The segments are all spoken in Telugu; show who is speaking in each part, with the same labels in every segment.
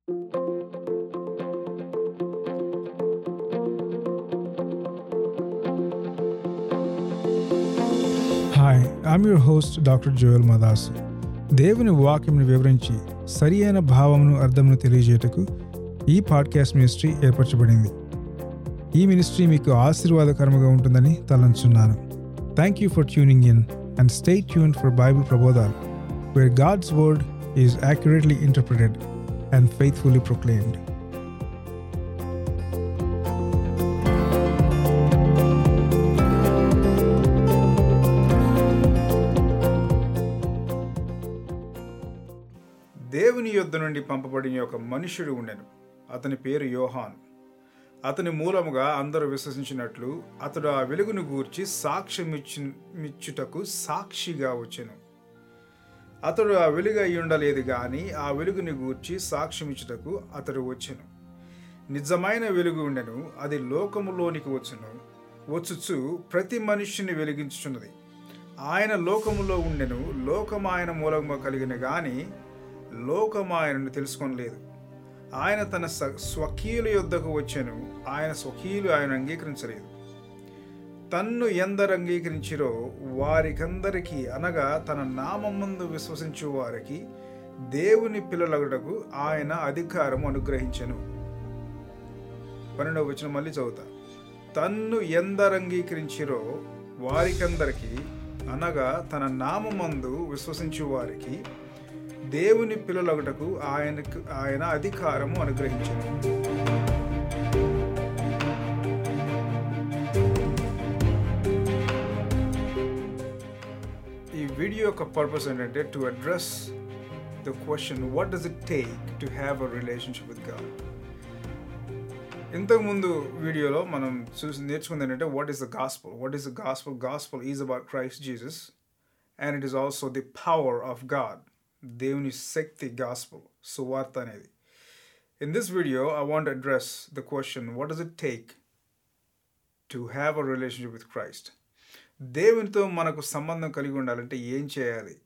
Speaker 1: Hi I'm your host doctor Joel Madas దేవుని వాక్యంను వివరించి సరి అయిన భావమును అర్థమును తెలియజేయటకు ఈ పాడ్కాస్ట్ మినిస్ట్రీ ఏర్పరచబడింది ఈ మినిస్ట్రీ మీకు ఆశీర్వాదకరముగా ఉంటుందని తలంచున్నాను thank you for tuning in and stay tune for Bible ప్రబోధాలు where God's word is accurately interpreted and faithfully proclaimed దేవుని యొద్ద నుండి పంపబడిన ఒక మనుష్యుడు ఉండెను అతని పేరు యోహాన్ అతని మూలముగా అందరూ విశ్వసించినట్లు అతడు ఆ వెలుగును గూర్చి సాక్ష్యమిచ్చి మిచ్చుటకు సాక్షిగా వచ్చెను అతడు ఆ వెలుగు అయి ఉండలేదు గాని ఆ వెలుగుని గూర్చి సాక్ష్యమిచ్చుటకు అతడు వచ్చెను నిజమైన వెలుగు ఉండెను అది లోకములోనికి వచ్చును వచ్చుచు ప్రతి మనుష్యుని వెలిగించుచున్నది ఆయన లోకములో ఉండెను లోకం ఆయన మూలముగా కలిగిన గాని లోకమాయనను తెలుసుకొనలేదు ఆయన తన స- స్వకీయుల యొద్దకు వచ్చెను ఆయన స్వకీయులు ఆయన అంగీకరించలేదు తన్ను ఎందరు అంగీకరించిరో వారికందరికీ అనగా తన నామందు విశ్వసించు వారికి దేవుని పిల్లలగుటకు ఆయన అధికారం అనుగ్రహించెను పన్నెండవ వచ్చిన మళ్ళీ చదువుతా తన్ను ఎందరు అంగీకరించిరో వారికందరికీ అనగా తన నామందు విశ్వసించు వారికి దేవుని పిల్లలగుటకు ఆయనకు ఆయన అధికారము అనుగ్రహించారు ఈ వీడియో యొక్క పర్పస్ ఏంటంటే to address the question what does it take to have a relationship with God ఇంతకుముందు వీడియోలో మనం చూసి నేర్చుకుంది ఏంటంటే what is the gospel what is the gospel gospel is about Christ Jesus and it is also the power of God దేవుని శక్తి గాస్పుల్ సువార్త అనేది in this video I want address the question what does it take to have a relationship with Christ దేవునితో మనకు సంబంధం కలిగి ఉండాలంటే ఏం చేయాలి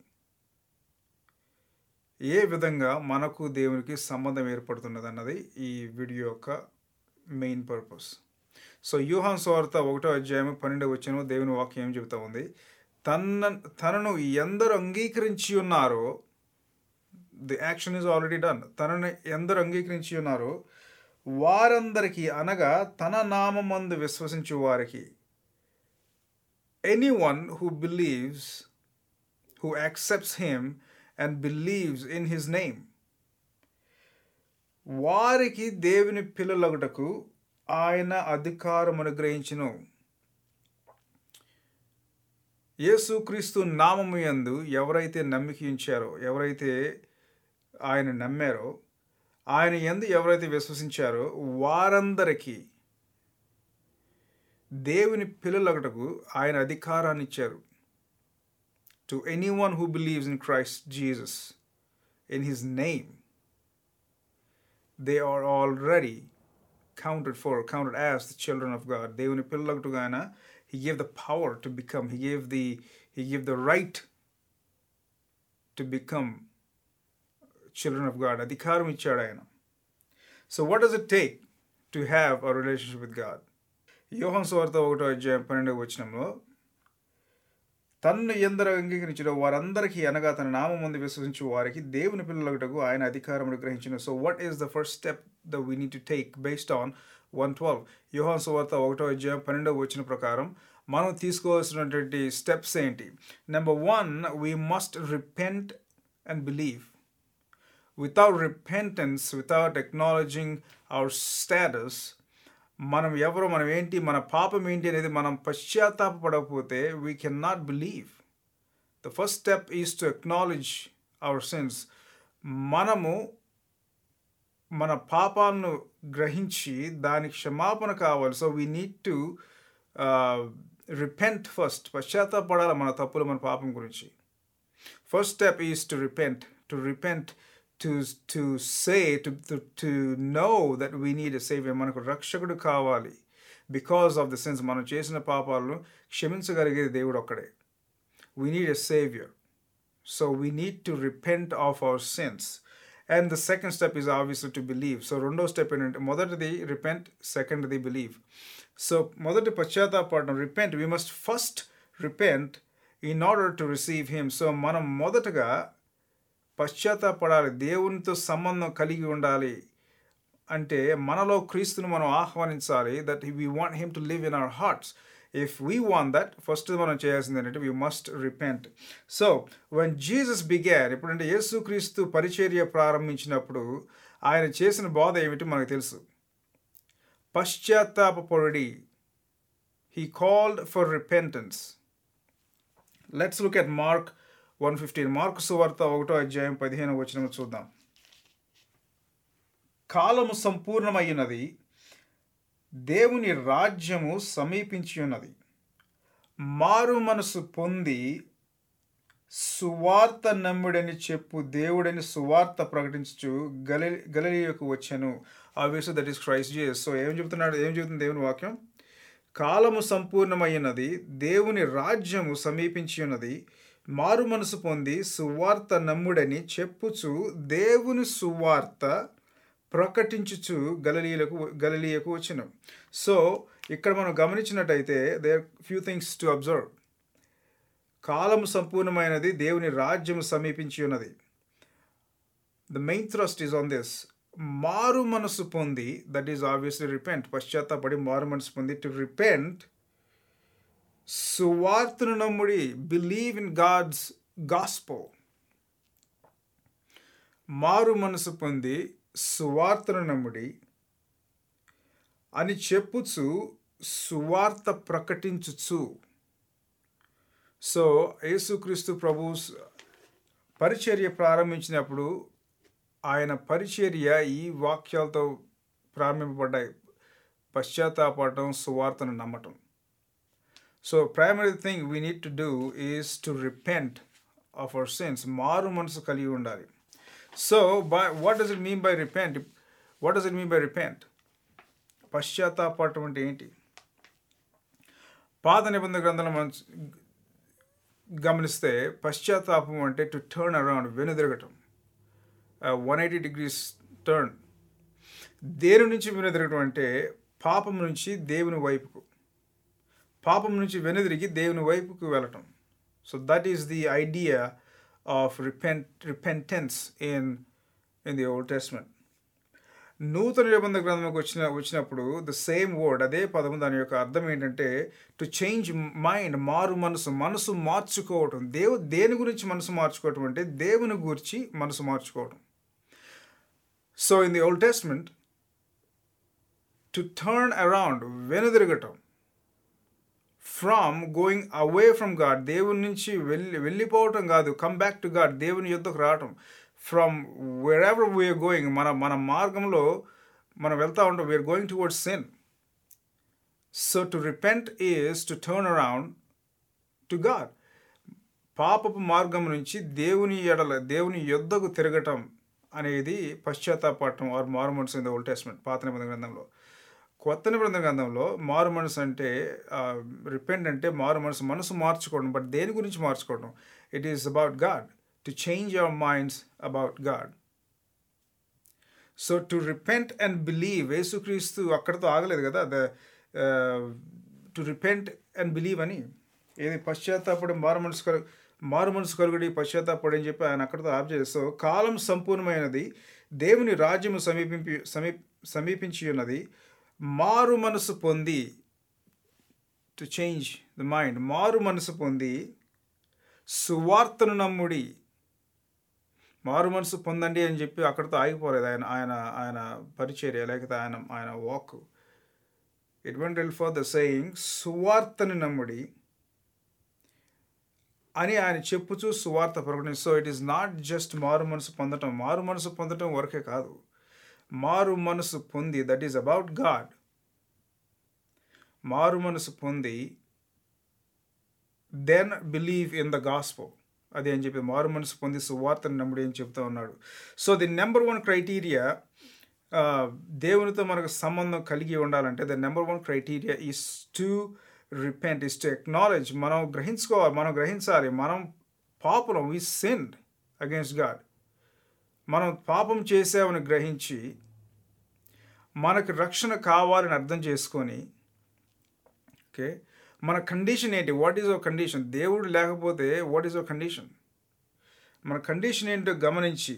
Speaker 1: ఏ విధంగా మనకు దేవునికి సంబంధం ఏర్పడుతున్నది అన్నది ఈ వీడియో యొక్క మెయిన్ పర్పస్ సో యూహాన్ సువార్త ఒకటో అధ్యాయం పన్నెండు వచ్చిన దేవుని వాక్యం ఏం చెబుతా ఉంది తన తనను ఎందరు అంగీకరించి ఉన్నారో the action is already done తనని ఎందరు అంగీకరించి ఉన్నారో వారందరికీ అనగా తన నామందు విశ్వసించు వారికి anyone who believes who accepts him and believes in his name వారికి దేవుని పిల్లలగుటకు ఆయన అధికారం అనుగ్రహించును యేసుక్రీస్తు నామము యందు ఎవరైతే నమ్మిక ఉంచారో ఎవరైతే ఆయన నమ్మారో ఆయన ఎందు ఎవరైతే విశ్వసించారో వారందరికీ దేవుని పిల్లలగటకు ఆయన అధికారాన్ని ఇచ్చారు to anyone who believes in Christ Jesus in his name they are already counted for counted as the children of God దేవుని పిల్లలగటుగా ఆయన he gave the power to become he gave the he gave the right to become children of god అధికారం ఇచ్చాడు ఆయన so what does it take to have a relationship with God Yohan స్వార్త ఒకటో అధ్యాయం పన్నెండవ వచనంలో తన్ను ఎందరు అంగీకరించడం వారందరికీ అనగా తన నామం ముందు విశ్వసించు వారికి దేవుని పిల్లలకుటకు ఆయన అధికారం గ్రహించిన so what is the first step the we need to take based on one twelve Yohan సువార్త ఒకటో అధ్యాయం పన్నెండవ వచ్చిన ప్రకారం మనం తీసుకోవాల్సినటువంటి స్టెప్స్ ఏంటి number one we must repent and believe without repentance, without acknowledging our status, మనం ఎవరో మనం ఏంటి మన పాపం ఏంటి అనేది మనం పశ్చాత్తాపడకపోతే we can not believe the first step is to acknowledge our sins మనము మన పాపాలను గ్రహించి దానికి క్షమాపణ కావాలి so we need to repent first పశ్చాత్తాపడాలి మన తప్పులు మన పాపం గురించి first step is to repent to repent to to say to to know that we need a saviour మనకు రక్షకుడు కావాలి బికాస్ ఆఫ్ ద సెన్స్ మనం చేసిన పాపాలను క్షమించగలిగేది దేవుడు ఒక్కడే we need a saviour so we need to repent of our sins and the second step is obviously to believe so రెండో స్టెప్ ఏంటంటే మొదటిది రిపెంట్ సెకండ్ది బిలీవ్ సో మొదటి పశ్చాత్తాపడడం repent we must first repent in order to receive him so మనం మొదటగా పశ్చాత్తాపడాలి దేవునితో సంబంధం కలిగి ఉండాలి అంటే మనలో క్రీస్తుని మనం ఆహ్వానించాలి that we want him to live in our hearts if we want that first మనం చేయాల్సింది ఏంటంటే we must repent so when Jesus began ఇప్పుడంటే యేసుక్రీస్తు పరిచర్య ప్రారంభించినప్పుడు ఆయన చేసిన బోధ ఏమిటి మనకు తెలుసు పశ్చాత్తాపడి he called for repentance let's look at Mark one fifteen Mark సువార్త ఒకటో అధ్యాయం పదిహేను వచ్చిన చూద్దాం కాలము సంపూర్ణమైనది దేవుని రాజ్యము సమీపించి ఉన్నది మారు మనసు పొంది సువార్త నమ్ముడని చెప్పు దేవుడని సువార్త ప్రకటించు గలి గలిలకు వచ్చాను obviously that is Christ Jesus so ఏం చెబుతున్నాడు ఏం చెబుతుంది దేవుని వాక్యం కాలము సంపూర్ణమైనది దేవుని రాజ్యము సమీపించి ఉన్నది మారు మనసు పొంది సువార్త నమ్ముడని చెప్పుచు దేవుని సువార్త ప్రకటించుచు గలలీలకు గలలీయకు వచ్చును సో ఇక్కడ మనం గమనించినట్టయితే there few things to observe కాలము సంపూర్ణమైనది దేవుని రాజ్యము సమీపించి ఉన్నది the main thrust is on this మారు మనసు పొంది దట్ ఈస్ ఆబ్వియస్లీ రిపెంట్ పశ్చాత్తాపడి మారు మనసు పొంది టు రిపెంట్ సువార్తను నమ్ముడి బిలీవ్ ఇన్ గాడ్స్ గాస్పో మారు మనసు పొంది సువార్తను నమ్ముడి అని చెప్పుచు సువార్త ప్రకటించుచు సో యేసుక్రీస్తు ప్రభు పరిచర్య ప్రారంభించినప్పుడు ఆయన పరిచర్య ఈ వాక్యాలతో ప్రారంభింపబడ్డాయి పశ్చాత్తాపడటం సువార్తను నమ్మటం so primary thing we need to do is to repent of our sins మారు మనసు కలిగి ఉండాలి so by what does it mean by repent what does it mean by repent పశ్చాత్తాపడటం అంటే ఏంటి పాత నిబంధన గ్రంథంలో మనం గమనిస్తే పశ్చాత్తాపం అంటే టు టర్న్ అరౌండ్ వెనుదిరగటం వన్ ఎయిటీ డిగ్రీస్ టర్న్ దేని నుంచి వెనుదిరగటం అంటే పాపం నుంచి దేవుని వైపుకు పాపం నుంచి వెనుదిరిగి దేవుని వైపుకు వెళ్ళటం so that is the idea of repent repentance in in the old testament నూతన నిబంధన గ్రంథంలోకి వచ్చిన వచ్చినప్పుడు ద సేమ్ వర్డ్ అదే పదం దాని యొక్క అర్థం ఏంటంటే టు చేంజ్ మైండ్ మారు మనసు మనసు మార్చుకోవటం దేవు దేని గురించి మనసు మార్చుకోవటం అంటే దేవుని గురించి మనసు మార్చుకోవటం so in the old testament to turn around వెనుదిరగటం from going away from God దేవుని నుంచి వెళ్ళి వెళ్ళిపోవటం కాదు కమ్ బ్యాక్ టు గాడ్ దేవుని యుద్ధకు రావటం from wherever we are going మన మన మార్గంలో మనం వెళ్తూ ఉంటాం we are going towards sin so to repent is to turn around to God పాపపు మార్గం నుంచి దేవుని ఎడల దేవుని యుద్ధకు తిరగటం అనేది పశ్చాత్తాపడటం ఆర్ మారు మనసు ఇన్ ద ఓల్డ్ టెస్ట్మెంట్ పాత నిబంధన గ్రంథంలో కొత్త నిబంధన గ్రంథంలో మారు మనసు అంటే రిపెంట్ అంటే మారు మనసు మనసు మార్చుకోవడం బట్ దేని గురించి మార్చుకోవడం it is about God to change our minds about God so to repent and believe యేసుక్రీస్తు అక్కడితో ఆగలేదు కదా the to repent and believe అని ఏది పశ్చాత్తాపడి మారు మనసు కలు మారు మనసు కలుగుడి పశ్చాత్తాపడి అని చెప్పి ఆయన అక్కడితో ఆప్ చేస్తూ కాలం సంపూర్ణమైనది దేవుని రాజ్యము సమీపింపి సమీ సమీపించి ఉన్నది మారు మనసు పొంది టు చేంజ్ ద మైండ్ మారు మనసు పొంది సువార్తను నమ్ముడి మారు మనసు పొందండి అని చెప్పి అక్కడితో ఆగిపోలేదు ఆయన ఆయన ఆయన పరిచర్య లేకపోతే ఆయన ఆయన walk it went all for the saying సువార్తని నమ్ముడి అని ఆయన చెప్పుచూ సువార్త ప్రకటన so it is not just మారు మనసు పొందటం మారు మనసు పొందటం వరకే కాదు మారు మనసు పొంది దట్ ఈస్ అబౌట్ గాడ్ మారు మనసు పొంది then believe in the gospel అది అని చెప్పి మారు మనసు పొంది సువార్తను నమ్ముడు అని చెప్తా ఉన్నాడు so the number one criteria దేవునితో మనకు సంబంధం కలిగి ఉండాలంటే the number one criteria is to repent is to acknowledge మనం గ్రహించుకోవాలి మనం గ్రహించాలి మనం పాపులం వీ సెండ్ అగేన్స్ట్ గాడ్ మనం పాపం చేసామని గ్రహించి మనకు రక్షణ కావాలని అర్థం చేసుకొని ఓకే మన కండిషన్ ఏంటి వాట్ ఈజ్ అవర్ కండిషన్ దేవుడు లేకపోతే వాట్ ఈజ్ అవర్ కండిషన్ మన కండిషన్ ఏంటో గమనించి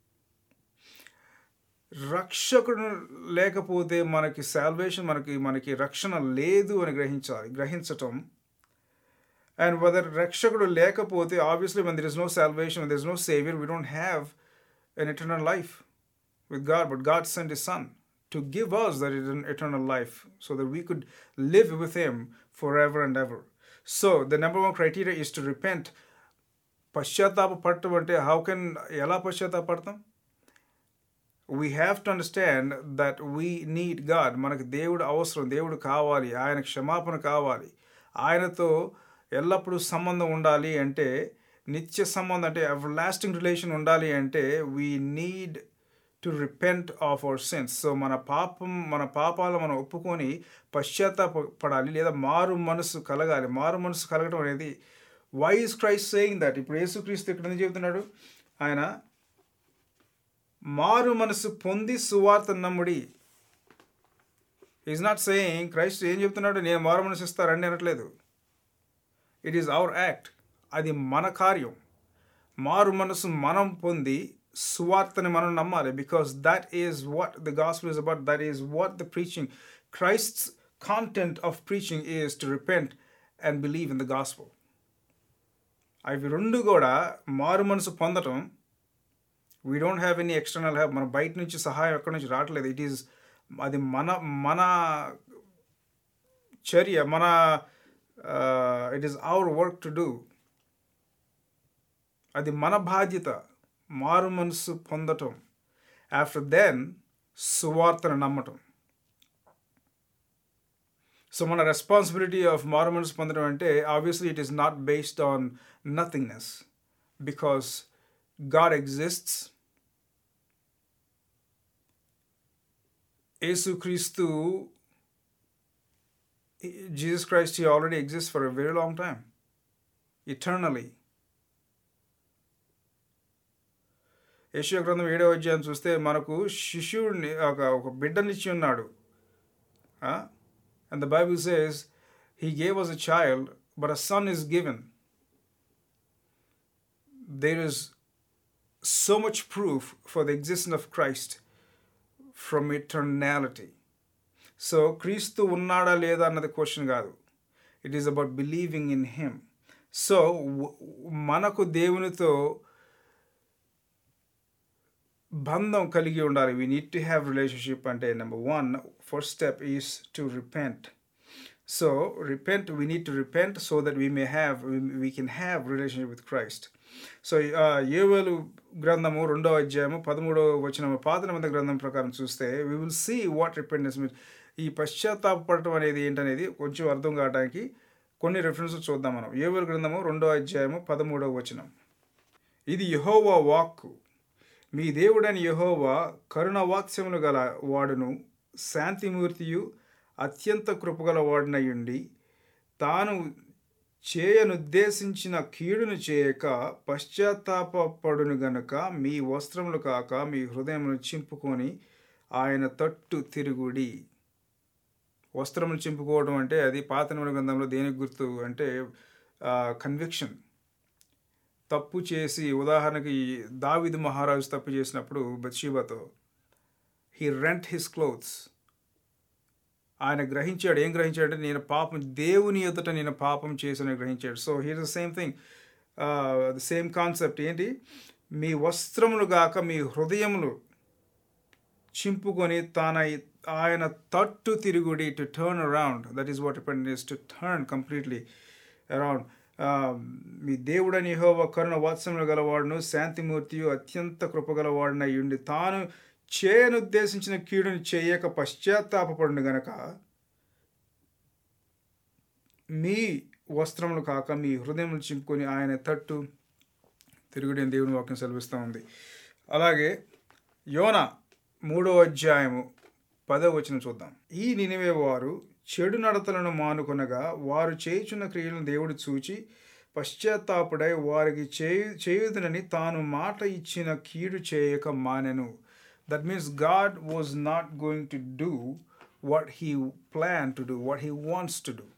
Speaker 1: రక్షకుడు లేకపోతే మనకి సాల్వేషన్ మనకి మనకి రక్షణ లేదు అని గ్రహించాలి గ్రహించటం అండ్ వదర్ రక్షకుడు లేకపోతే obviously when there is no salvation when there is no savior we don't have an eternal life with god but god sent his son to give us that etern- eternal life so that we could live with him forever and ever so the number one criteria is to repent పశ్చాత్తాప పడటం అంటే హౌ కెన్ ఎలా పశ్చాత్తాపడతాం we have to understand that we need God మనకు దేవుడు అవసరం దేవుడు కావాలి ఆయన క్షమాపణ కావాలి ఆయనతో ఎల్లప్పుడూ సంబంధం ఉండాలి అంటే నిత్య సంబంధం అంటే ఎవర్ లాస్టింగ్ రిలేషన్ ఉండాలి అంటే we need to repent of our sins so మన పాపం మన పాపాలు మనం ఒప్పుకొని పశ్చాత్తాపడాలి లేదా మారు మనసు కలగాలి మారు మనసు కలగడం అనేది why is Christ saying that ఇప్పుడు యేసుక్రీస్తు ఇక్కడ ఎందుకు చెబుతున్నాడు ఆయన మారు మనసు పొంది సువార్త నమ్ముడి ఈజ్ నాట్ సేయింగ్ క్రైస్ట్ ఏం చెప్తున్నాడు నేను మారు మనసు ఇస్తారని అనట్లేదు ఇట్ ఈస్ అవర్ యాక్ట్ అది మన కార్యం మారు మనసు మనం పొంది సువార్తని మనం నమ్మాలి because that is what the gospel is about that is what the preaching Christ's content of preaching is to repent and believe in the gospel అవి రెండు కూడా మారు మనసు పొందటం we don't have any external have మన బయట నుంచి సహాయం ఎక్కడి నుంచి రావట్లేదు ఇట్ ఈస్ అది మన మన చర్య మన it is our work to do అది మన బాధ్యత మారు మనసు పొందటం ఆఫ్టర్ దెన్ సువార్తను నమ్మటం సో మన రెస్పాన్సిబిలిటీ ఆఫ్ మారు మనసు పొందడం అంటే obviously it is not based on nothingness because God exists యేసుక్రీస్తు Jesus Christ he already exist for a very long time eternally యశ్వ గ్రంథం ఏడవ అధ్యాయం చూస్తే మనకు శిశువుని ఒక ఒక బిడ్డనిచ్చి ఉన్నాడు and the Bible says he gave us a child but a son is given there is so much proof for the existence of Christ from eternality so క్రీస్తు ఉన్నాడా లేదా అన్నది క్వశ్చన్ కాదు it is about believing in him so మనకు దేవునితో బంధం కలిగి ఉండాలి we need to have relationship అంటే number one first step is to repent so repent we need to repent so that we may have we can have relationship with Christ so ఏవేలు గ్రంథము రెండో అధ్యాయము పదమూడవ వచ్చిన పాత నిబంధన గ్రంథం ప్రకారం చూస్తే we will see what repentance mean ఈ పశ్చాత్తాపడటం అనేది ఏంటనేది కొంచెం అర్థం కావడానికి కొన్ని రెఫరెన్సెస్ చూద్దాం మనం ఏవేలు గ్రంథము రెండో అధ్యాయము పదమూడవ వచనం ఇది యహోవా వాక్కు మీ దేవుడని యహోవా కరుణ వాత్స్యములు గల వాడును శాంతిమూర్తియు అత్యంత కృపగల వాడినయుండి తాను చేయనుద్దేశించిన కీడును చేయక పశ్చాత్తాపడును గనుక మీ వస్త్రములు కాక మీ హృదయమును చింపుకొని ఆయన తట్టు తిరుగుడి వస్త్రములు చింపుకోవడం అంటే అది పాత నిబంధన గ్రంథంలో దేనికి గుర్తు అంటే కన్విక్షన్ తప్పు చేసి ఉదాహరణకి దావిదు మహారాజు తప్పు చేసినప్పుడు బత్షీబాతో హీ రెంట్ హిస్ క్లోత్స్ ఆయన గ్రహించాడు ఏం గ్రహించాడంటే నేను పాపం దేవుని ఎదుట నేను పాపం చేసిన గ్రహించాడు so here the same thing the same concept ఏంటి మీ వస్త్రములు గాక మీ హృదయములు చింపుకొని తాన ఆయన తట్టు తిరుగుడి to turn around that is what it is to turn completely around మీ దేవుడని యెహోవా కరుణ వాత్సములు గలవాడును శాంతిమూర్తియు అత్యంత కృపగలవాడునై ఉండి తాను చేయనుద్దేశించిన కీడుని చేయక పశ్చాత్తాపడును గనక మీ వస్త్రములు కాక మీ హృదయములు చింపుకొని ఆయన తట్టు తిరుగుడిని దేవుని వాక్యం సెలవిస్తూ ఉంది అలాగే యోన మూడో అధ్యాయము పదో వచనం చూద్దాం ఈ నినివే వారు చెడు నడతలను మానుకొనగా వారు చేయుచున్న క్రియలను దేవుడు చూచి పశ్చాత్తాపుడై వారికి చేయు చేయుదునని తాను మాట ఇచ్చిన కీడు చేయక మానెను that means God was not going to do what he plan to do what he wants to do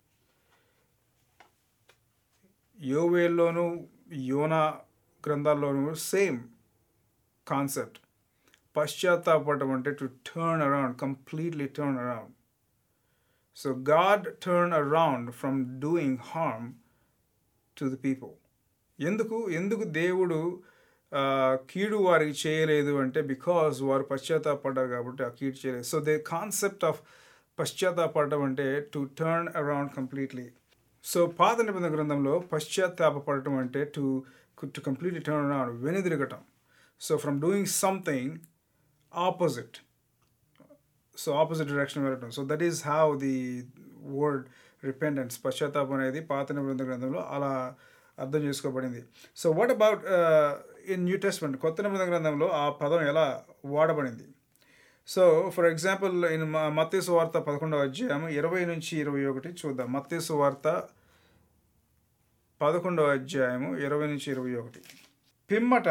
Speaker 1: యోవేల్లోను యోనా గ్రంథాల్లోనూ సేమ్ కాన్సెప్ట్ పశ్చాత్తాపడటం అంటే to turn around completely turn around so God turn around from doing harm to the people ఎందుకు ఎందుకు దేవుడు ఆ, కీడు వారికి చేయలేదు అంటే బికాజ్ వారు పశ్చాత్తాపడ్డారు కాబట్టి ఆ కీడు చేయలేదు సో దే కాన్సెప్ట్ ఆఫ్ పశ్చాత్తాపడటం అంటే to turn around completely so పాత నిబంధన గ్రంథంలో పశ్చాత్తాపడటం అంటే to to completely turn around వెనుదిరగటం so from doing something opposite so opposite direction వెళ్ళటం so that is how the word repentance పశ్చాత్తాపం అనేది పాత నిబంధన గ్రంథంలో అలా అర్థం చేసుకోబడింది so what about in New Testament కొత్త నిబంధన గ్రంథంలో ఆ పదం ఎలా వాడబడింది సో ఫర్ ఎగ్జాంపుల్ ఇన్ మత్తేసు వార్త పదకొండవ అధ్యాయం ఇరవై నుంచి ఇరవై ఒకటి చూద్దాం మత్తేసు వార్త పదకొండవ అధ్యాయము ఇరవై నుంచి ఇరవై ఒకటి పిమ్మట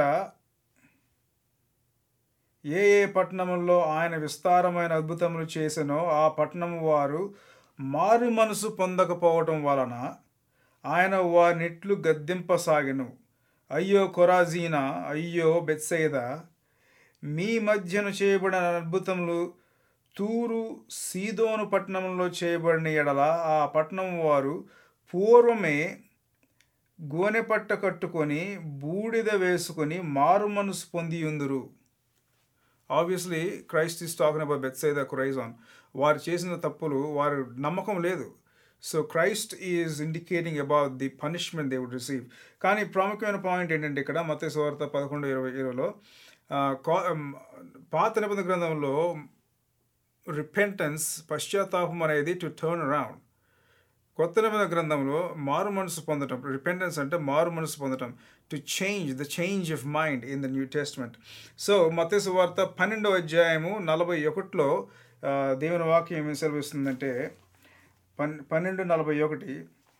Speaker 1: ఏ ఏ పట్టణముల్లో ఆయన విస్తారమైన అద్భుతములు చేసెనో ఆ పట్టణం వారు మారు మనసు పొందకపోవటం వలన ఆయన వారినిట్లు గద్దింపసాగెను అయ్యో కొరాజీనా అయ్యో బెత్సైద మీ మధ్యను చేయబడిన అద్భుతములు తూరు సీదోను పట్టణంలో చేయబడిన ఎడల ఆ పట్టణం వారు పూర్వమే గోనె పట్ట కట్టుకొని బూడిద వేసుకొని మారు మనసు పొంది ఉందురు obviously Christ is talking about Bethsaida Chorazin వారు చేసిన తప్పులు వారు నమ్మకం లేదు so Christ is indicating about the punishment they would receive కానీ ప్రాముఖ్యమైన పాయింట్ ఏంటంటే ఇక్కడ మత సువార్త పదకొండు ఇరవై ఇరవైలో ఆ, కా- ఉమ్, పాత నిబంధన గ్రంథంలో రిపెంటెన్స్ పశ్చాత్తాపం అనేది టు టర్న్ అరౌండ్ కొత్త నిబంధన గ్రంథంలో మారు మనసు పొందటం రిపెంటెన్స్ అంటే మారు మనసు పొందటం to change the change of mind in the New Testament so మతేసు వార్త పన్నెండవ అధ్యాయము నలభై ఒకటిలో ఆ, దేవుని వాక్యం ఏమి సెలవిస్తుందంటే పన్ పన్నెండు నలభై ఒకటి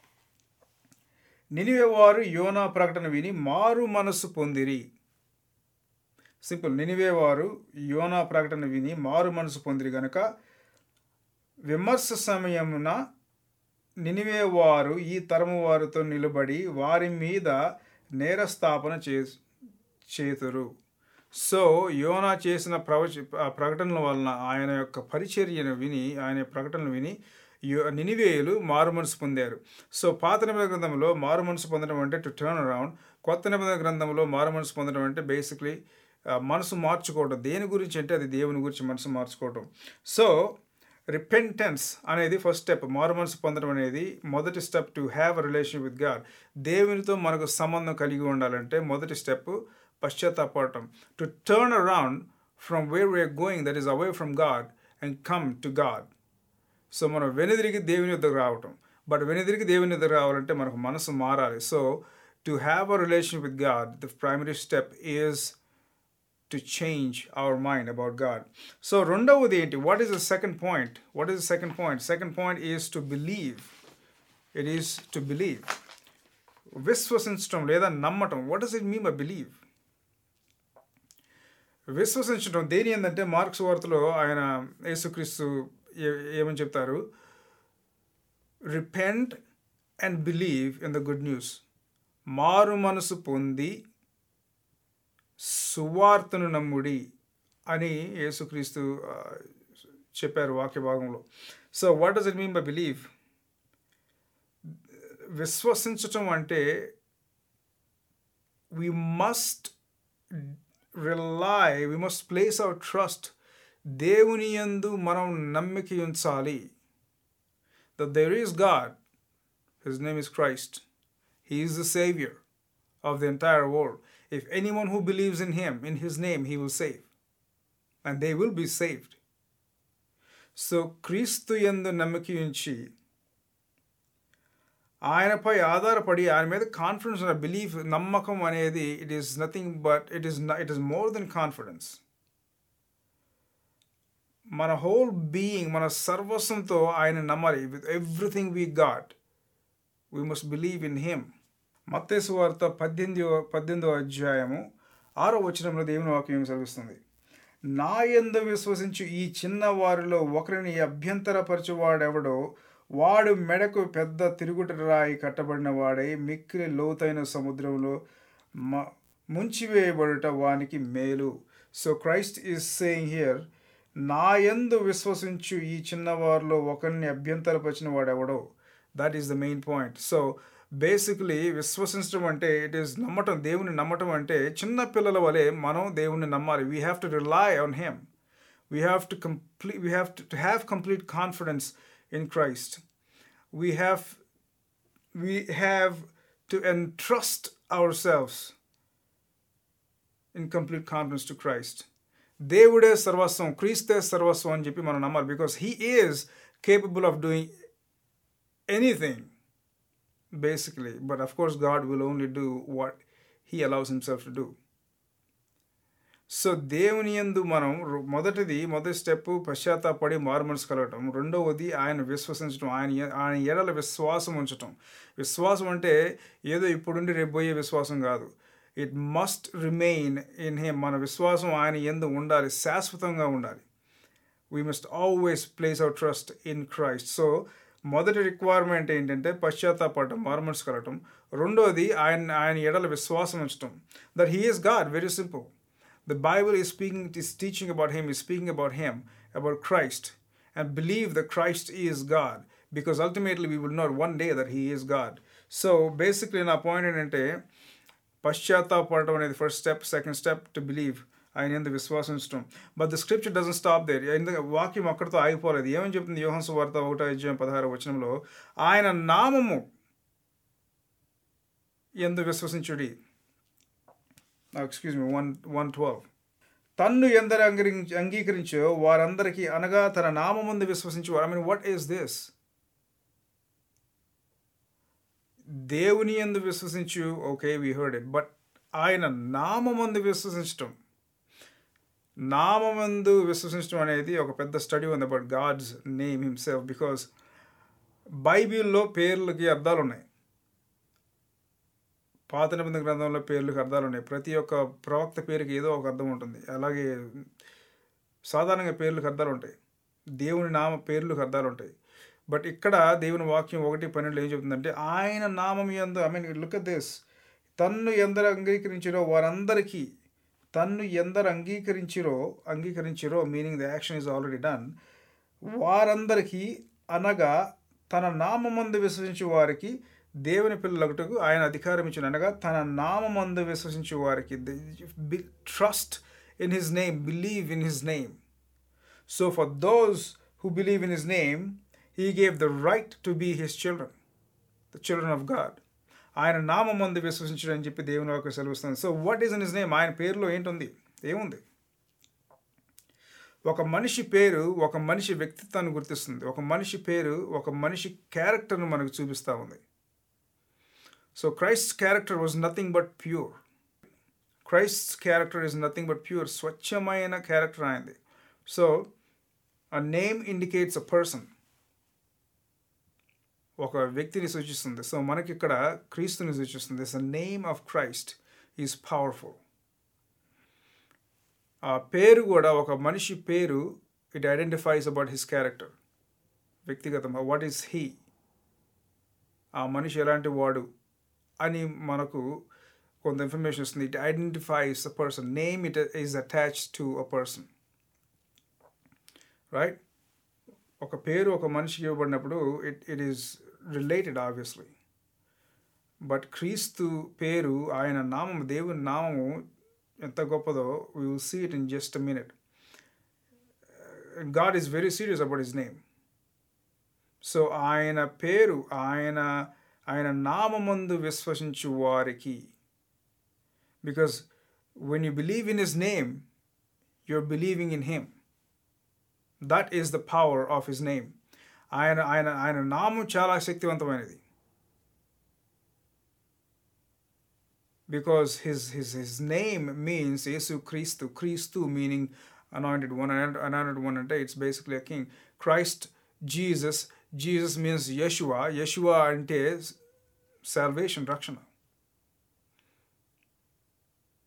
Speaker 1: నినివే వారు యోనా ప్రకటన విని మారు మనసు పొందిరి సింపుల్ నినివే వారు యోనా ప్రకటన విని మారు మనసు పొందిరి గనుక విమర్శ సమయమున నినివే వారు ఈ తరము వారితో నిలబడి వారి మీద నేరస్థాపన చే చేతురు సో యోనా చేసిన ప్రవచ ఆ ప్రకటనల వలన ఆయన యొక్క పరిచర్యను విని ఆయన ప్రకటనలు విని యో- నినివేయులు మారు మనసు పొందారు సో పాత నిబంధన గ్రంథంలో మారు మనసు పొందడం అంటే టు టర్న్ అరౌండ్ కొత్త నిబంధన గ్రంథంలో మారు మనసు పొందడం అంటే బేసిక్లీ మనసు మార్చుకోవడం దేని గురించి అంటే అది దేవుని గురించి మనసు మార్చుకోవడం సో రిపెంటెన్స్ అనేది ఫస్ట్ స్టెప్ మారు మనసు పొందడం అనేది మొదటి step to have a relation with God దేవునితో మనకు సంబంధం కలిగి ఉండాలంటే మొదటి స్టెప్ పశ్చాత్తాపడటం to turn around from where we are going that is away from God and come to God so మనం వెనుదిరిగి దేవుని యొద్దకు రావటం బట్ వెనుదిరిగి దేవుని యొద్దకు రావాలంటే మనకు మనసు మారాలి so to have a relation with God the primary step is to change our mind about God so రెండవది ఏంటి what is the second point what is the second point second point is to believe it is to believe విశ్వసించడం లేదా నమ్మటం what is it mean by believe విశ్వసించడం దేని ఏంటంటే మార్క్స్ వార్తలో ఆయన యేసుక్రీస్తు ఏ- ఏమని చెప్తారు repent and believe in the good news మారు మనసు పొంది సువార్తను నమ్ముడి అని యేసుక్రీస్తు ఆ, చెప్పారు వాక్య భాగంలో so what does it mean by believe విశ్వసించటం అంటే we must rely, we must place our trust దేవుని యందు మనం నమ్మిక ఉంచాలి that there is God, His name is Christ. He is the Savior of the entire world. If anyone who believes in Him, in His name, He will save. And they will be saved. So క్రీస్తు యందు నమ్మిక ఉంచి ఆయనపై ఆధారపడి ఆయన మీద కాన్ఫిడెన్స్ ఉన్న బిలీఫ్ నమ్మకం అనేది it is nothing but it is it is more than confidence మన హోల్ బీయింగ్ మన సర్వస్వంతో ఆయన నమ్మాలి with everything we got we must believe in him మత్తేసు వార్త పద్దెనిమిది పద్దెనిమిదో అధ్యాయము ఆరో వచనంలో దేవుని వాక్యం సెలవిస్తుంది నా యందు విశ్వసించు ఈ చిన్న వారిలో ఒకరిని అభ్యంతరపరచువాడెవడో వాడు మెడకు పెద్ద తిరుగుట రాయి కట్టబడిన వాడై మిక్కిలి లోతైన సముద్రంలో మ ముంచివేయబడుట వానికి మేలు so Christ is saying here నా యందు విశ్వసించు ఈ చిన్నవారిలో ఒకరిని అభ్యంతరపరిచిన వాడెవడో that is the main point so basically విశ్వసించడం అంటే ఇట్ ఈస్ నమ్మటం దేవుని నమ్మటం అంటే చిన్న పిల్లల వలె మనం దేవుని నమ్మాలి we have to rely on him we have to complete we have to have complete confidence in Christ we have we have to entrust ourselves in complete confidence to Christ దేవుడే సర్వస్వం క్రీస్తే సర్వస్వం అని చెప్పి మనం నమ్మాలి because he is capable of doing anything basically. But of course, God will only do what He allows Himself to do. So దేవుని యందు మనం రు- మొదటిది మొదటి స్టెప్ పశ్చాత్తాపడి మారుమనసు కలగటం రెండవది ఆయన విశ్వసించడం ఆయన ఎ- ఆయన ఎడల విశ్వాసం ఉంచటం విశ్వాసం అంటే ఏదో ఇప్పుడుండి రేపు పోయే విశ్వాసం కాదు it must remain in him మన విశ్వాసం ఆయన ఎందు ఉండాలి శాశ్వతంగా ఉండాలి we must always place our trust in Christ so మొదటి రిక్వైర్మెంట్ ఏంటంటే పశ్చాత్తాపడటం మారుమనసు కలగటం రెండోది ఆయన ఆయన ఎడల విశ్వాసం ఉంచటం that he is God very simple the Bible is speaking is teaching about him is speaking about him about Christ and believe the Christ is God because ultimately we will not one day that he is God so basically నా పాయింట్ ఏంటంటే పశ్చాత్తాపడటం అనేది first step second step to believe ఆయన ఎందుకు విశ్వాసించడం but the scripture doesn't stop there ఎందుకంటే వాక్యం అక్కడితో ఆగిపోలేదు ఏమని చెప్తుంది యోహన్స్ వార్త ఒకటో అధ్యాయం పదహారు వచనంలో ఆయన నామము ఎందు విశ్వసించుడి excuse me one one twelve తన్ను ఎందరు అంగీకరించి అంగీకరించో వారందరికీ అనగా తన నామముందు విశ్వసించు I mean what is this దేవుని ఎందు విశ్వసించు okay we heard it but ఆయన నామమందు విశ్వసించటం నామమందు విశ్వసించడం అనేది ఒక పెద్ద స్టడీ ఉంది about God's name himself because బైబిల్లో పేర్లకి అర్థాలు ఉన్నాయి పాత నిబంధన గ్రంథంలో పేర్లకు అర్థాలు ఉన్నాయి ప్రతి ఒక్క ప్రవక్త పేరుకి ఏదో ఒక అర్థం ఉంటుంది అలాగే సాధారణంగా పేర్లకు అర్థాలు ఉంటాయి దేవుని నామ పేర్లకు అర్థాలు ఉంటాయి బట్ ఇక్కడ దేవుని వాక్యం ఒకటి పన్నెండులో ఏం చెప్తుందంటే ఆయన నామం ఎందు I mean look at this తన్ను ఎందరు అంగీకరించిరో వారందరికీ తన్ను ఎందరు అంగీకరించిరో అంగీకరించిరో meaning the action is already done వారందరికీ అనగా తన నామందు విశ్వసించు వారికి దేవుని పిల్లలకుటకు ఆయన అధికారం ఇచ్చిన అనగా తన నామందు విశ్వసించు వారికి trust in his name believe in his name so for those who believe in his name he gave the right to be his children the children of God ఆయన నామందు విశ్వసించడం అని చెప్పి దేవుని వాక్యం సెలవుస్తుంది so what is in his name ఆయన పేరులో ఏంటుంది ఏముంది ఒక మనిషి పేరు ఒక మనిషి వ్యక్తిత్వాన్ని గుర్తిస్తుంది ఒక మనిషి పేరు ఒక మనిషి క్యారెక్టర్ను మనకు చూపిస్తూ ఉంది so Christ character was nothing but pure Christ character is nothing but pure స్వచ్ఛమైన క్యారెక్టర్ ఆయనది so a name indicates a person ఒక వ్యక్తిని సూచిస్తుంది సో మనకి ఇక్కడ క్రీస్తుని సూచిస్తుంది is a name of Christ is powerful ఆ పేరు కూడా ఒక మనిషి పేరు it identifies about his character వ్యక్తిగతంగా వాట్ ఈస్ హీ ఆ మనిషి ఎలాంటి వాడు అని మనకు కొంత ఇన్ఫర్మేషన్ వస్తుంది it identifies a person name it is attach to a person right ఒక పేరు ఒక మనిషికి ఇవ్వబడినప్పుడు it it is related obviously but క్రీస్తు పేరు ఆయన నామము దేవుని నామము ఎంత గొప్పదో we will see it in just a minute God is very serious about his name so ఆయన పేరు ఆయన ఆయన నామమందు విశ్వసించు వారికి because when you believe in his name you are believing in him that is the power of his name ఆయన ఆయన ఆయన నామం చాలా శక్తివంతమైనది because his his his name means Yesu Christu. Christu meaning anointed one. and Anointed one అంటే it's basically a king. Christ Jesus. Jesus means Yeshua. Yeshua అంటే salvation రక్షణ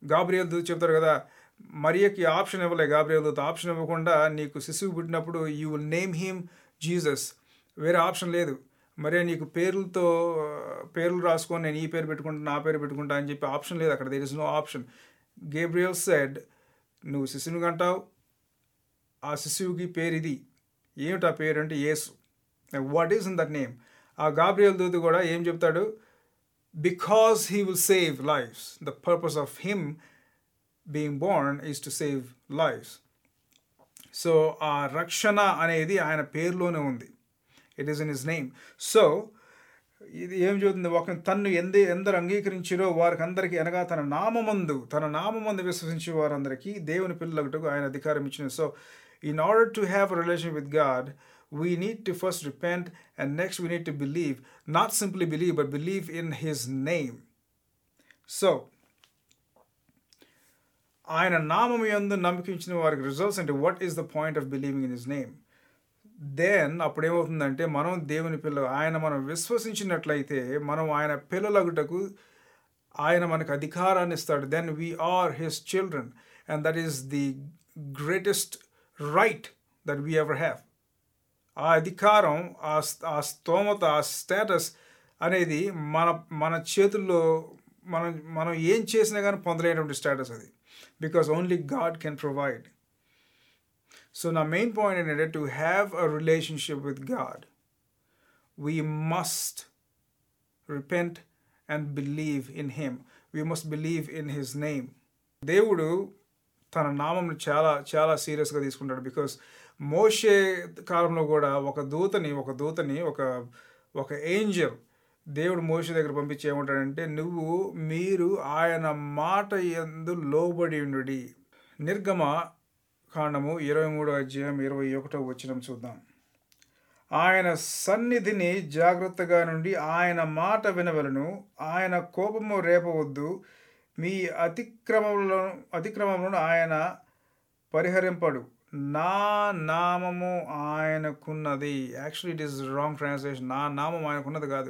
Speaker 1: గాబ్రియల్ దూత చెప్తారు కదా మరియకి ఆప్షన్ ఇవ్వలే గాబ్రియల్ దూత ఆప్షన్ ఇవ్వకుండా నీకు శిశువు పుట్టినప్పుడు you will name him Jesus వేరే ఆప్షన్ లేదు మరే నీకు పేర్లతో పేర్లు రాసుకొని నేను ఈ పేరు పెట్టుకుంటా నా పేరు పెట్టుకుంటా అని చెప్పి ఆప్షన్ లేదు అక్కడ there is no option Gabriel said నువ్వు శిశువుని కంటావు ఆ శిశువుకి పేరు ఇది ఏమిటి ఆ పేరు అంటే యేసు what is in that name ఆ గాబ్రియల్ దూత కూడా ఏం చెప్తాడు because he will save lifes the purpose of him being born is to save lifes so ఆ రక్షణ అనేది ఆయన పేరులోనే ఉంది it is in his name so ఇది ఏం చెబుతుంది ఒక తన్ను ఎందు ఎందరు అంగీకరించారో వారికి అందరికీ అనగా తన నామమందు తన నామమందు విశ్వసించే వారందరికీ దేవుని పిల్లలకు ఆయన అధికారం ఇచ్చిన so in order to have a relation with God we need to first repent and next we need to believe not simply believe but believe in his name so ఆయన నామం యందు నమ్మకించిన వారికి రిజల్ట్స్ అంటే what is the point of believing in his name then అప్పుడు ఏమవుతుందంటే మనం దేవుని పిల్ల ఆయన మనం విశ్వసించినట్లయితే మనం ఆయన పిల్లలగుటకు ఆయన మనకు అధికారాన్ని ఇస్తాడు then we are his children and that is the greatest right that we ever have ఆ అధికారం ఆ ఆ స్తోమత ఆ స్టేటస్ అనేది మన మన చేతుల్లో మనం మనం ఏం చేసినా కానీ పొందలేనటువంటి స్టేటస్ అది because only God can provide so నా మెయిన్ పాయింట్ ఏంటంటే to have a relationship with God we must repent and believe in him we must believe in his name దేవుడు తన నామంను చాలా చాలా సీరియస్గా తీసుకుంటాడు బికాస్ మోషే కాలంలో కూడా ఒక దూతని ఒక దూతని ఒక ఒక ఏంజల్ దేవుడు మోషే దగ్గర పంపించి ఏమంటాడంటే నువ్వు మీరు ఆయన మాట ఎందు లోబడి ఉండుడి నిర్గమ కాండము ఇరవై మూడో అధ్యాయం ఇరవై ఒకటో వచ్చినం చూద్దాం ఆయన సన్నిధిని జాగ్రత్తగా నుండి ఆయన మాట వినవలను ఆయన కోపము రేపవద్దు మీ అతిక్రమములను అతిక్రమములను ఆయన పరిహరింపడు నా నామము ఆయనకున్నది actually it is wrong translation నా నామం ఆయనకున్నది కాదు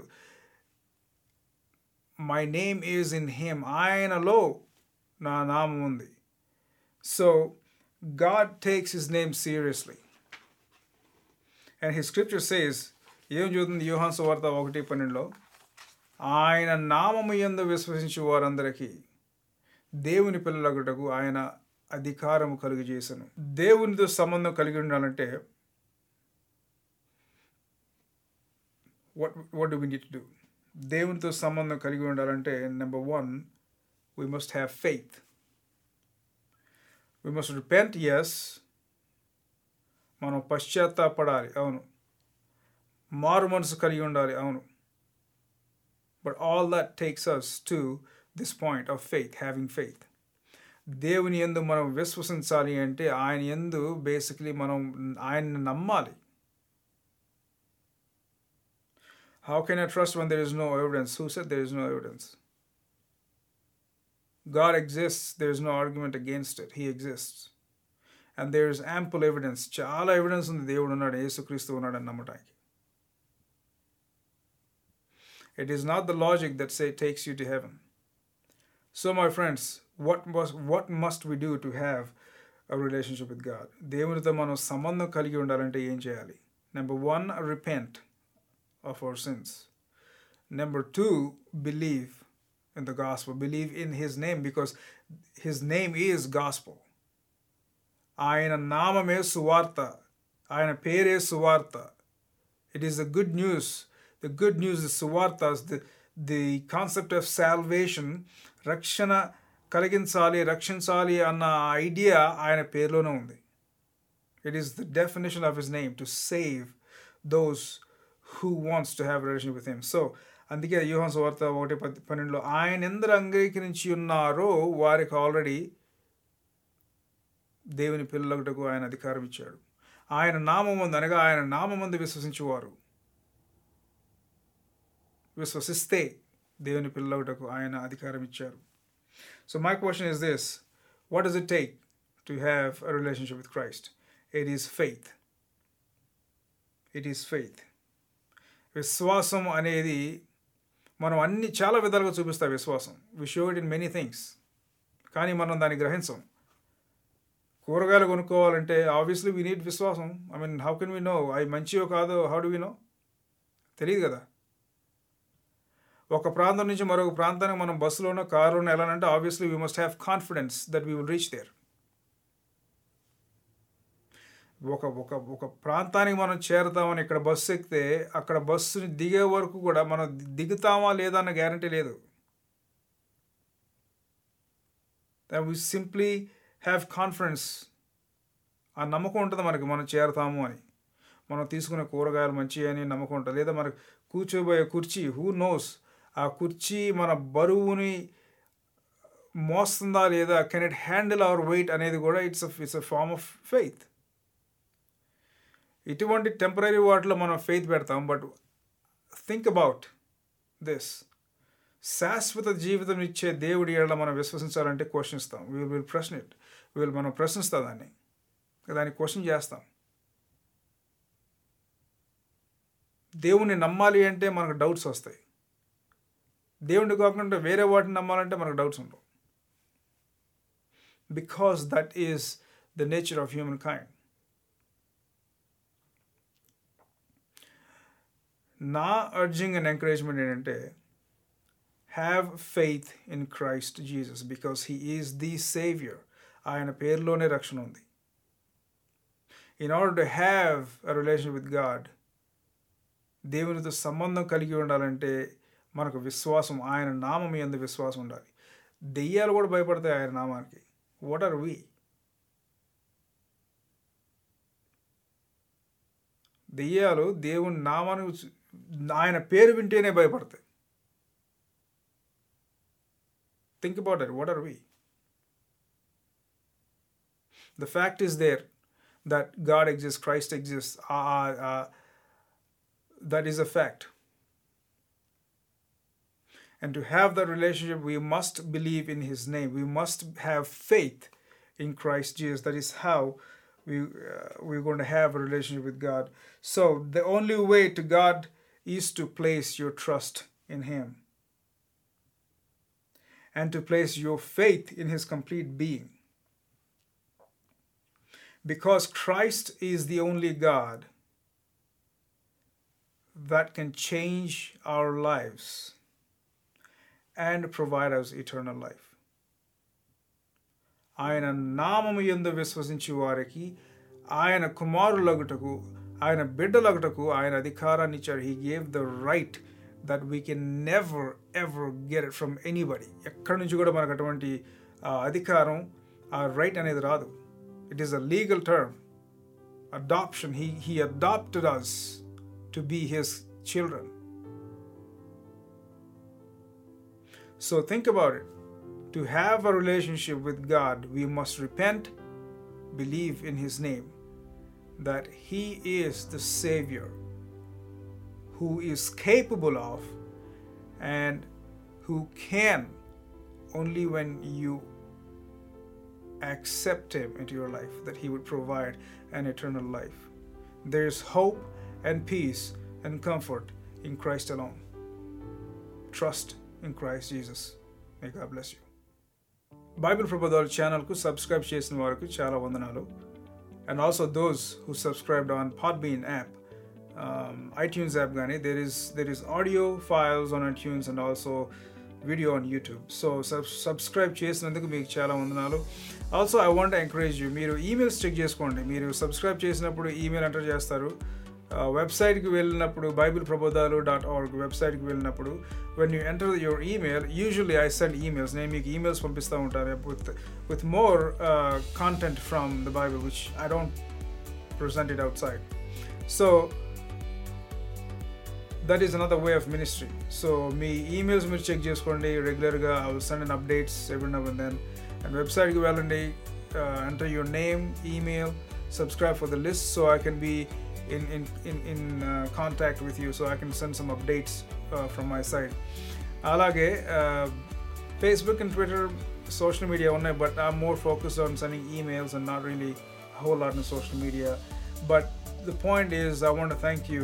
Speaker 1: my name is in him ఆయనలో నా నామం ఉంది so God takes his name seriously and his scripture says ఏం చూస్తుంది యూహాన్స్ వార్త ఒకటి పన్నెండులో ఆయన నామము ఎందు విశ్వసించే వారందరికీ దేవుని పిల్లలగుటకు ఆయన అధికారము కలుగు చేశాను దేవునితో సంబంధం కలిగి ఉండాలంటే what what do we need to do దేవునితో సంబంధం కలిగి ఉండాలంటే number one we must have faith we must repent yes మనం పశ్చాత్తాపడాలి అవును మారు మనసు కలిగి ఉండాలి అవును but all that takes us to this point of faith having faith దేవుని ఎందు మనం విశ్వసించాలి అంటే ఆయన ఎందు బేసిక్లీ మనం ఆయన్ని నమ్మాలి how can I trust one there is no evidence who said there is no evidence God exists, there is no argument against it. He exists. And there is ample evidence. చాలా ఎవిడెన్స్ ఉంది దేవుడు ఉన్నాడు యేసుక్రీస్తు ఉన్నాడు అని నమ్మటానికి it is not the logic that say takes you to heaven so my friends what must what must we do to have a relationship with God దేవునితో మనం సంబంధం కలిగి ఉండాలంటే ఏం చేయాలి number one repent of our sins number two believe in the gospel. Believe in his name because his name is gospel. ఆయన నామమే సువార్త ఆయన పేరే సువార్త it is the good news the good news the సువార్త the the concept of salvation రక్షణ కలిగించాలి రక్షించాలి అన్న ఐడియా ఆయన పేరులోనే ఉంది it is the definition of his name to save those who wants to have relation with him so అందుకే యూహన్స్ వార్త ఒకటి పది పన్నెండులో ఆయన ఎందరు అంగీకరించి ఉన్నారో వారికి ఆల్రెడీ దేవుని పిల్లలకుటకు ఆయన అధికారం ఇచ్చాడు ఆయన నామందు అనగా ఆయన నామందు విశ్వసించేవారు విశ్వసిస్తే దేవుని పిల్లలకుటకు ఆయన అధికారం ఇచ్చారు so my question is this what does it take to have a relationship with Christ it is faith it is faith విశ్వాసం అనేది మనం అన్ని చాలా విధాలుగా చూపిస్తాం విశ్వాసం we show it in many things కానీ మనం దాన్ని గ్రహించం కూరగాయలు కొనుక్కోవాలంటే ఆబ్వియస్లీ వీ నీడ్ విశ్వాసం I mean how can we know అవి మంచివో కాదో హౌ డు వీ నో తెలియదు కదా ఒక ప్రాంతం నుంచి మరొక ప్రాంతానికి మనం బస్సులోనో కారులోనో వెళ్ళాలంటే obviously we must have confidence that we will reach there ఒక ఒక ఒక ప్రాంతానికి మనం చేరుతామని ఇక్కడ బస్సు ఎక్కితే అక్కడ బస్సుని దిగే వరకు కూడా మనం దిగుతామా లేదా అన్న గ్యారంటీ లేదు వి సింప్లీ హ్యావ్ కాన్ఫిడెన్స్ ఆ నమ్మకం ఉంటుంది మనకి మనం చేరుతాము అని మనం తీసుకునే కూరగాయలు మంచి అని నమ్మకం ఉంటుంది లేదా మనకు కూర్చోబోయే కుర్చీ హూ నోస్ ఆ కుర్చీ మన బరువుని మోస్తుందా లేదా can it handle our weight అనేది కూడా it's it's a form of faith ఇటువంటి టెంపరీ వాటిలో మనం ఫెయిత్ పెడతాం బట్ థింక్ అబౌట్ దిస్ శాశ్వత జీవితం ఇచ్చే దేవుడి ఏళ్ళ మనం విశ్వసించాలంటే క్వశ్చనిస్తాం విల్ విల్ ప్రశ్న ఇట్ విల్ మనం ప్రశ్నిస్తాం దాన్ని దాన్ని క్వశ్చన్ చేస్తాం దేవుణ్ణి నమ్మాలి అంటే మనకు డౌట్స్ వస్తాయి దేవుణ్ణి కాకుండా వేరే వాటిని నమ్మాలంటే మనకు డౌట్స్ ఉండవు because that is the nature of humankind నా అర్జింగ్ అండ్ ఎంకరేజ్మెంట్ ఏంటంటే have faith in Christ Jesus because he is the saviour ఆయన పేరులోనే రక్షణ ఉంది in order to have a relation with God దేవునితో సంబంధం కలిగి ఉండాలంటే మనకు విశ్వాసం ఆయన నామం ఎందు విశ్వాసం ఉండాలి దెయ్యాలు కూడా భయపడతాయి ఆయన నామానికి వాట్ ఆర్ వీ దెయ్యాలు దేవుని నామానికి ఆయన పేరు వింటేనే భయపడతాయి think about it what are we the fact is there that God exist Christ exist that is a fact. And to have that relationship, we must believe in His name. We must have faith in Christ Jesus. That is how we, uh, we're going to have a relationship with God. So, the only way to God is to place your trust in Him and to place your faith in His complete being. Because Christ is the only God that can change our lives and provide us eternal life. ఆయన నామము ఎందు విశ్వసించి వారికి ఆయన కుమారులగుటకు ఆయన బిడ్డలగుటకు ఆయన అధికారాన్ని ఇచ్చాడు he gave the right that we can never ever get it from anybody ఎక్కడి నుంచి కూడా మనకు అటువంటి అధికారం ఆ రైట్ అనేది రాదు it is a legal term adoption he he adopted us to be his children. So think about it. To have a relationship with God, we must repent, believe in his name, that he is the Savior who is capable of and who can only when you accept him into your life, that he would provide an eternal life. There is hope and peace and comfort in Christ alone. Trust in Christ Jesus. May God bless you. Bible ప్రబోధాలు ఛానల్కు సబ్స్క్రైబ్ చేసిన వారికి చాలా వందనాలు and also those who subscribed on Podbean app iTunes app కానీ there is there is audio files on iTunes and also video on YouTube so sub subscribe చేసినందుకు మీకు చాలా వందనాలు also I want encourage you మీరు ఈమెయిల్స్ చెక్ చేసుకోండి మీరు సబ్స్క్రైబ్ చేసినప్పుడు ఈమెయిల్ ఎంటర్ చేస్తారు వెబ్సైట్కి వెళ్ళినప్పుడు బైబిల్ ప్రబోధాలు డాట్ ఆర్గ్ వెబ్సైట్కి వెళ్ళినప్పుడు when you enter your email usually I send emails నేను మీకు ఈమెయిల్స్ పంపిస్తూ ఉంటాను with with more content from the Bible which I don't present it outside so that is another way of ministry so మీ ఈమెయిల్స్ మీరు చెక్ చేసుకోండి రెగ్యులర్గా I will send in updates every now and then and వెబ్సైట్కి వెళ్ళండి enter your name email subscribe for the list so I can be in in in, in uh, contact with you so I can send some updates uh, from my side. అలాగే Facebook and Twitter social media ఉన్నాయి but I'm more focused on sending emails and not really whole lot in social media but the point is I want thank you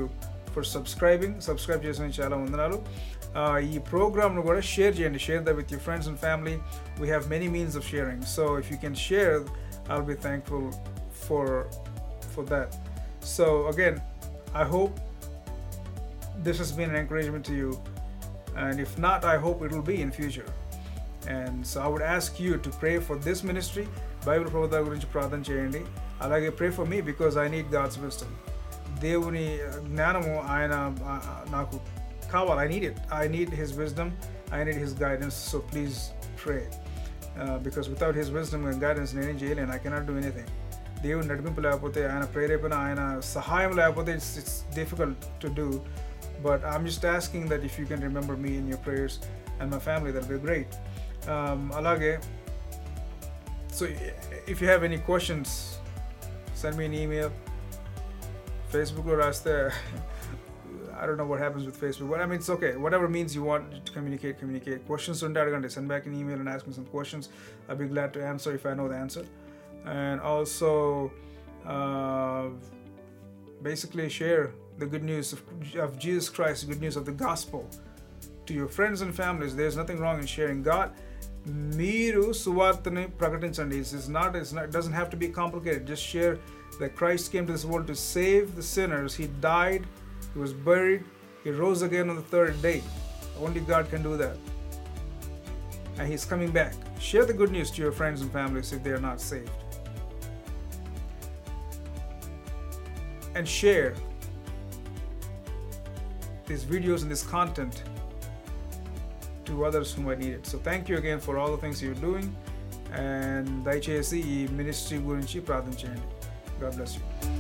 Speaker 1: for subscribing subscribe చేసిన చాలా వందనాలు Uh, ఈ ప్రోగ్రామ్ను కూడా షేర్ చేయండి share the with you friends and family we have many means of sharing so if you can share I'll be thankful for for that so again I hope this has been an encouragement to you and if not i hope it will be in future and so i would ask you to pray for this ministry Bible ప్రబోధాల గురించి ప్రార్థన చేయండి అలాగే pray for me because I need God's wisdom దేవుని జ్ఞానము ఆయన ఆ, ఆ, నాకు కావాలి I need it I need his wisdom I need his guidance so please pray because without his wisdom and guidance నేనేం చేయలేను ఐ కెనాట్ డూ ఎనీథింగ్ దేవుని నడిపింపు లేకపోతే ఆయన ప్రేరేపణ ఆయన సహాయం లేకపోతే it's it's difficult to do but I'm just asking that if you can remember me in your prayers and my family that be great అలాగే so if you have any questions send me in email ఫేస్బుక్లో రాస్తే I don't know what happens with Facebook, but I mean, it's okay. Whatever means you want to communicate, communicate. Questions ఉంటే అడగండి send back an email and ask me some questions. I'll be glad to answer if I know the answer. And also, uh, basically share the good news of, of Jesus Christ, the good news of the gospel to your friends and families. There's nothing wrong in sharing God. మీరు సువార్తని ప్రకటించండి it's is not it's not doesn't have to be complicated. Just share that Christ came to this world to save the sinners. He died, he was buried, he rose again on the third day. Only God can do that. And he's coming back. Share the good news to your friends and families if they are not saved. And share these videos and this content to others who might need it. So thank you again for all the things you're doing. And దయచేసి ఈ మినిస్ట్రీ గురించి ప్రార్థన చేయండి గాడ్ బ్లెస్ యూ